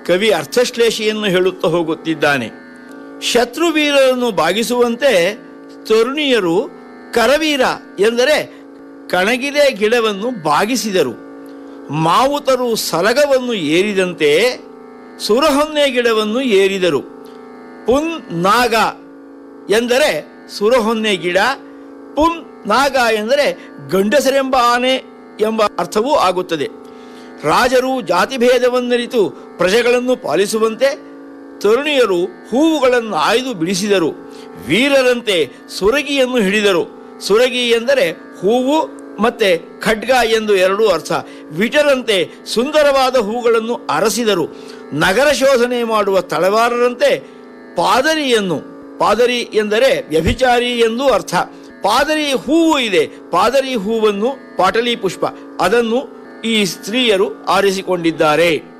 ಕವಿ ಅರ್ಥಶ್ಲೇಷೆಯನ್ನು ಹೇಳುತ್ತಾ ಹೋಗುತ್ತಿದ್ದಾನೆ ಶತ್ರುವೀರರನ್ನು ಬಾಗಿಸುವಂತೆ ತರುಣಿಯರು ಕರವೀರ ಎಂದರೆ ಕಣಗಿಲೆ ಗಿಡವನ್ನು ಬಾಗಿಸಿದರು ಮಾವುತರು ಸಲಗವನ್ನು ಏರಿದಂತೆ ಸುರಹೊನ್ನೆ ಗಿಡವನ್ನು ಏರಿದರು ಪುನ್ ನಾಗ ಎಂದರೆ ಸುರಹೊನ್ನೆ ಗಿಡ ಪುನ್ ನಾಗ ಎಂದರೆ ಗಂಡಸರೆಂಬ ಆನೆ ಎಂಬ ಅರ್ಥವೂ ಆಗುತ್ತದೆ ರಾಜರು ಜಾತಿಭೇದವನ್ನರಿತು ಪ್ರಜೆಗಳನ್ನು ಪಾಲಿಸುವಂತೆ ತರುಣಿಯರು ಹೂವುಗಳನ್ನು ಆಯ್ದು ಬಿಡಿಸಿದರು ವೀರರಂತೆ ಸುರಗಿಯನ್ನು ಹಿಡಿದರು ಸುರಗಿ ಎಂದರೆ ಹೂವು ಮತ್ತೆ ಖಡ್ಗ ಎಂದು ಎರಡೂ ಅರ್ಥ ವಿಟರಂತೆ ಸುಂದರವಾದ ಹೂಗಳನ್ನು ಅರಸಿದರು ನಗರ ಶೋಧನೆ ಮಾಡುವ ತಳವಾರರಂತೆ ಪಾದರಿಯನ್ನು ಪಾದರಿ ಎಂದರೆ ವ್ಯಭಿಚಾರಿ ಎಂದು ಅರ್ಥ ಪಾದರಿ ಹೂವು ಇದೆ ಪಾದರಿ ಹೂವನ್ನು ಪಾಟಲಿ ಪುಷ್ಪ ಅದನ್ನು ಈ ಸ್ತ್ರೀಯರು ಆರಿಸಿಕೊಂಡಿದ್ದಾರೆ